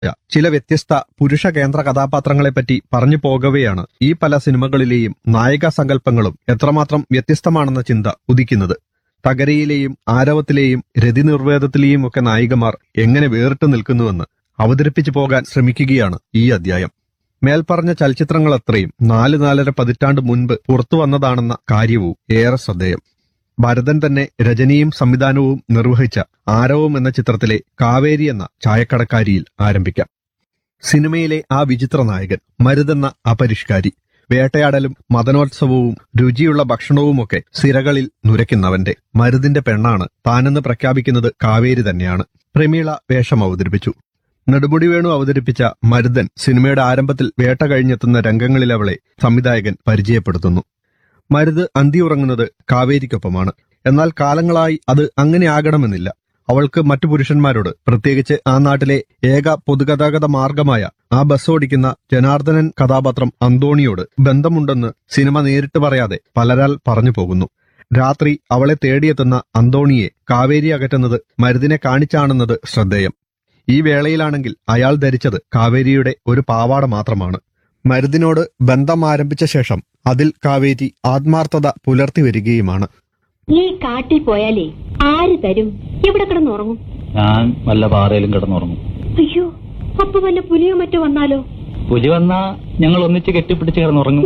ചില വ്യത്യസ്ത പുരുഷ കേന്ദ്ര കഥാപാത്രങ്ങളെപ്പറ്റി പറഞ്ഞു പോകവെയാണ് ഈ പല സിനിമകളിലെയും നായിക സങ്കല്പങ്ങളും എത്രമാത്രം വ്യത്യസ്തമാണെന്ന ചിന്ത ഉദിക്കുന്നത് തകരയിലെയും ആരവത്തിലെയും രതിനിർവേദത്തിലെയും ഒക്കെ നായികമാർ എങ്ങനെ വേറിട്ട് നിൽക്കുന്നുവെന്ന് അവതരിപ്പിച്ചു പോകാൻ ശ്രമിക്കുകയാണ് ഈ അധ്യായം മേൽപ്പറഞ്ഞ ചലച്ചിത്രങ്ങളത്രയും നാല് നാലര പതിറ്റാണ്ട് മുൻപ് പുറത്തു വന്നതാണെന്ന കാര്യവും ഏറെ ശ്രദ്ധേയം ഭരതൻ തന്നെ രചനയും സംവിധാനവും നിർവഹിച്ച ആരവം എന്ന ചിത്രത്തിലെ കാവേരി എന്ന ചായക്കടക്കാരിയിൽ ആരംഭിക്കാം സിനിമയിലെ ആ വിചിത്ര നായകൻ മരുതെന്ന അപരിഷ്കാരി വേട്ടയാടലും മദനോത്സവവും രുചിയുള്ള ഭക്ഷണവുമൊക്കെ സിരകളിൽ നുരയ്ക്കുന്നവന്റെ മരുതിന്റെ പെണ്ണാണ് താനെന്ന് പ്രഖ്യാപിക്കുന്നത് കാവേരി തന്നെയാണ് പ്രമീള വേഷം അവതരിപ്പിച്ചു നെടുമുടി വേണു അവതരിപ്പിച്ച മരുതൻ സിനിമയുടെ ആരംഭത്തിൽ വേട്ട കഴിഞ്ഞെത്തുന്ന രംഗങ്ങളിൽ അവളെ സംവിധായകൻ പരിചയപ്പെടുത്തുന്നു മരുത് അന്തി ഉറങ്ങുന്നത് കാവേരിക്കൊപ്പമാണ് എന്നാൽ കാലങ്ങളായി അത് അങ്ങനെ ആകണമെന്നില്ല അവൾക്ക് മറ്റു പുരുഷന്മാരോട് പ്രത്യേകിച്ച് ആ നാട്ടിലെ ഏക പൊതുഗതാഗത മാർഗമായ ആ ബസ് ഓടിക്കുന്ന ജനാർദ്ദനൻ കഥാപാത്രം അന്തോണിയോട് ബന്ധമുണ്ടെന്ന് സിനിമ നേരിട്ട് പറയാതെ പലരാൽ പറഞ്ഞു പോകുന്നു രാത്രി അവളെ തേടിയെത്തുന്ന അന്തോണിയെ കാവേരി അകറ്റുന്നത് മരുതിനെ കാണിച്ചാണെന്നത് ശ്രദ്ധേയം ഈ വേളയിലാണെങ്കിൽ അയാൾ ധരിച്ചത് കാവേരിയുടെ ഒരു പാവാട മാത്രമാണ് മരുതിനോട് ബന്ധം ആരംഭിച്ച ശേഷം അതിൽ കാവേരി ആത്മാർത്ഥത പുലർത്തി വരികയുമാണ് ഈ കാട്ടിൽ പോയാലേ ആര് തരും എവിടെ കിടന്നുറങ്ങും ഞാൻ വല്ല പാറയിലും കിടന്നുറങ്ങും അയ്യോ അപ്പൊ വല്ല പുലിയോ മറ്റോ വന്നാലോ പുലി വന്നാ ഞങ്ങൾ ഒന്നിച്ച് കെട്ടിപ്പിടിച്ച് കിടന്നുറങ്ങും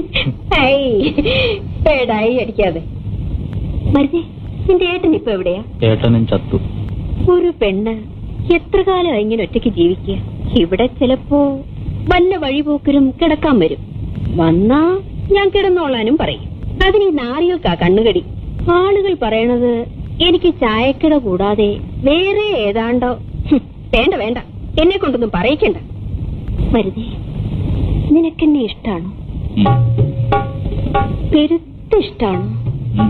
ഹേയ്, പേടായി അടിക്കാതെ മരുതേ നിന്റെ ഏട്ടൻ ഇപ്പൊ എവിടെയാ ഏട്ടനും ചത്തു ഒരു പെണ്ണ് എത്ര കാലം ഇങ്ങനെ ഒറ്റയ്ക്ക് ജീവിക്കുക ഇവിടെ ചിലപ്പോ വല്ല വഴിപോക്കരും കിടക്കാൻ വരും വന്നാ ഞാൻ കിടന്നോളാനും പറയും അതിന് ഈ നാറികൾക്കാ കണ്ണുകടി ആളുകൾ പറയണത് എനിക്ക് ചായക്കിട കൂടാതെ വേറെ ഏതാണ്ടോ ഹും, വേണ്ട വേണ്ട എന്നെ കൊണ്ടൊന്നും പറയിക്കണ്ട മരുതേ നിനക്കെന്നെ ഇഷ്ടാണോ ഉം. പെരുത്ത ഇഷ്ടാണോ ഉം.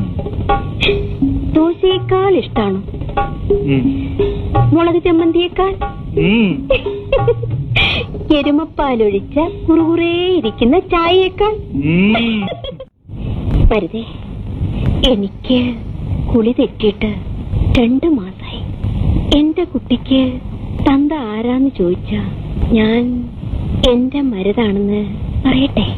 ദോശയേക്കാൾ ഇഷ്ടാണോ ഉം. മുളക് ചമ്മന്തിയേക്കാൾ ഉം. എരുമപ്പാലൊഴിച്ച കുറുകുറേ ഇരിക്കുന്ന ചായയേക്കാൾ ഉം. വരുതേ എനിക്ക് കുളി തെറ്റിയിട്ട് രണ്ടു മാസായി എന്റെ കുട്ടിക്ക് തന്ത ആരാന്ന് ചോദിച്ച ഞാൻ എന്റെ മരുതാണെന്ന് പറയട്ടെ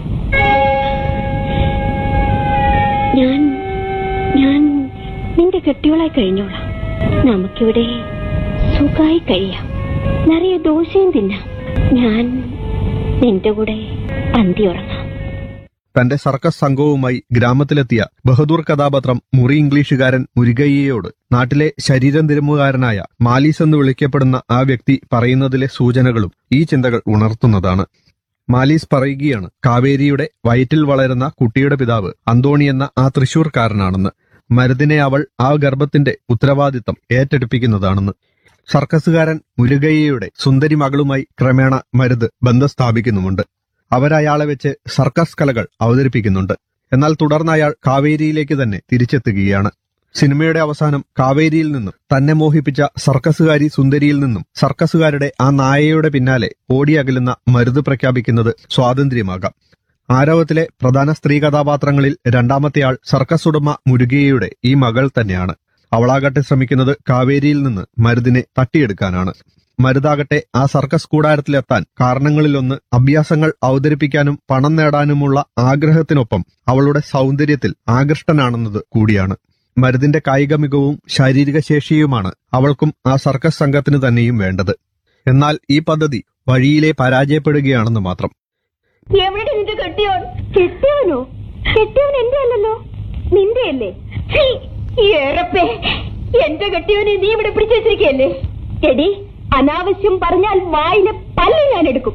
ഞാൻ ഞാൻ നിന്റെ കെട്ടിയോളായി കഴിഞ്ഞോളാം നമുക്കിവിടെ സുഖമായി കഴിയാം നിറയെ ദോശയും തിന്നാം ഞാൻ നിന്റെ കൂടെ അന്തി ഉറങ്ങാം തന്റെ സർക്കസ് സംഘവുമായി ഗ്രാമത്തിലെത്തിയ ബഹദൂർ കഥാപാത്രം മുറി ഇംഗ്ലീഷുകാരൻ മുരുകയ്യയോട് നാട്ടിലെ ശരീരം തിരുമുകാരനായ മാലീസ് എന്ന് വിളിക്കപ്പെടുന്ന ആ വ്യക്തി പറയുന്നതിലെ സൂചനകളും ഈ ചിന്തകൾ ഉണർത്തുന്നതാണ് മാലീസ് പറയുകയാണ് കാവേരിയുടെ വയറ്റിൽ വളരുന്ന കുട്ടിയുടെ പിതാവ് അന്തോണി എന്ന ആ തൃശൂർക്കാരനാണെന്ന് മരുതിനെ അവൾ ആ ഗർഭത്തിന്റെ ഉത്തരവാദിത്തം ഏറ്റെടുപ്പിക്കുന്നതാണെന്ന് സർക്കസുകാരൻ മുരുകയ്യയുടെ സുന്ദരി മകളുമായി ക്രമേണ മരുത് ബന്ധം സ്ഥാപിക്കുന്നുമുണ്ട് അവരയാളെ വെച്ച് സർക്കസ് കലകൾ അവതരിപ്പിക്കുന്നുണ്ട് എന്നാൽ തുടർന്ന് അയാൾ കാവേരിയിലേക്ക് തന്നെ തിരിച്ചെത്തുകയാണ് സിനിമയുടെ അവസാനം കാവേരിയിൽ നിന്നും തന്നെ മോഹിപ്പിച്ച സർക്കസുകാരി സുന്ദരിയിൽ നിന്നും സർക്കസുകാരുടെ ആ നായയുടെ പിന്നാലെ ഓടിയകലുന്ന മരുത് പ്രഖ്യാപിക്കുന്നത് സ്വാതന്ത്ര്യമാകാം ആരവത്തിലെ പ്രധാന സ്ത്രീ കഥാപാത്രങ്ങളിൽ രണ്ടാമത്തെയാൾ സർക്കസ് ഉടമ മുരുകയുടെ ഈ മകൾ തന്നെയാണ് അവളാകട്ടെ ശ്രമിക്കുന്നത് കാവേരിയിൽ നിന്ന് മരുതിനെ തട്ടിയെടുക്കാനാണ് മരുതാകട്ടെ ആ സർക്കസ് കൂടാരത്തിലെത്താൻ കാരണങ്ങളിലൊന്ന് അഭ്യാസങ്ങൾ അവതരിപ്പിക്കാനും പണം നേടാനുമുള്ള ആഗ്രഹത്തിനൊപ്പം അവളുടെ സൗന്ദര്യത്തിൽ ആകൃഷ്ടനാണെന്നത് കൂടിയാണ് മരുതിന്റെ കായിക മികവും ശാരീരിക ശേഷിയുമാണ് അവൾക്കും ആ സർക്കസ് സംഘത്തിന് തന്നെയും വേണ്ടത് എന്നാൽ ഈ പദ്ധതി വഴിയിലെ പരാജയപ്പെടുകയാണെന്ന് മാത്രം എവിടെ നിന്റെ കെട്ടിയോൻ കെട്ടിയവനോ കെട്ടിയവൻ എന്റെ അല്ലല്ലോ നിന്റെ അല്ലേ ഛീ, ഈ ഏറപ്പേ എന്റെ കെട്ടിയവനെ നീ ഇവിടെ പിടിച്ചു വെച്ചിരിക്കല്ലേ എടി അനാവശ്യം പറഞ്ഞാൽ വായിലെ പല്ല് ഞാൻ എടുക്കും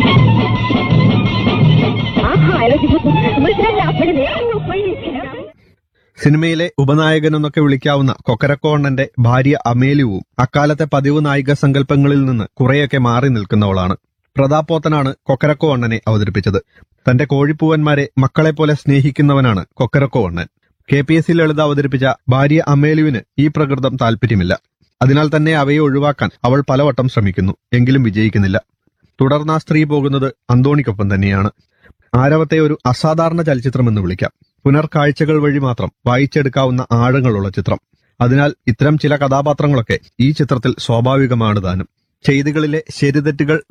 ആഹാ, മനസ്സിലായി. അങ്ങ് പോയി. സിനിമയിലെ ഉപനായകൻ എന്നൊക്കെ വിളിക്കാവുന്ന കൊക്കരക്കോണ്ണന്റെ ഭാര്യ അമേലുവും അക്കാലത്തെ പതിവ് നായിക സങ്കല്പങ്ങളിൽ നിന്ന് കുറെയൊക്കെ മാറി നിൽക്കുന്നവളാണ് പ്രതാപോത്തനാണ് കൊക്കരക്കോ അണ്ണനെ അവതരിപ്പിച്ചത് തന്റെ കോഴിപ്പൂവന്മാരെ മക്കളെപ്പോലെ സ്നേഹിക്കുന്നവനാണ് കൊക്കരക്കോ അണ്ണൻ K P S C Lalitha അവതരിപ്പിച്ച ഭാര്യ അമേലുവിന് ഈ പ്രകൃതം താല്പര്യമില്ല അതിനാൽ തന്നെ അവയെ ഒഴിവാക്കാൻ അവൾ പലവട്ടം ശ്രമിക്കുന്നു എങ്കിലും വിജയിക്കുന്നില്ല തുടർന്ന് ആ സ്ത്രീ പോകുന്നത് അന്തോണിക്കൊപ്പം തന്നെയാണ് ആരവത്തെ ഒരു അസാധാരണ ചലച്ചിത്രം എന്ന് വിളിക്കാം പുനർക്കാഴ്ചകൾ വഴി മാത്രം വായിച്ചെടുക്കാവുന്ന ആഴങ്ങളുള്ള ചിത്രം അതിനാൽ ഇത്തരം ചില കഥാപാത്രങ്ങളൊക്കെ ഈ ചിത്രത്തിൽ സ്വാഭാവികമാണ് താനും ചെയ്തികളിലെ ശരിതെറ്റുകൾ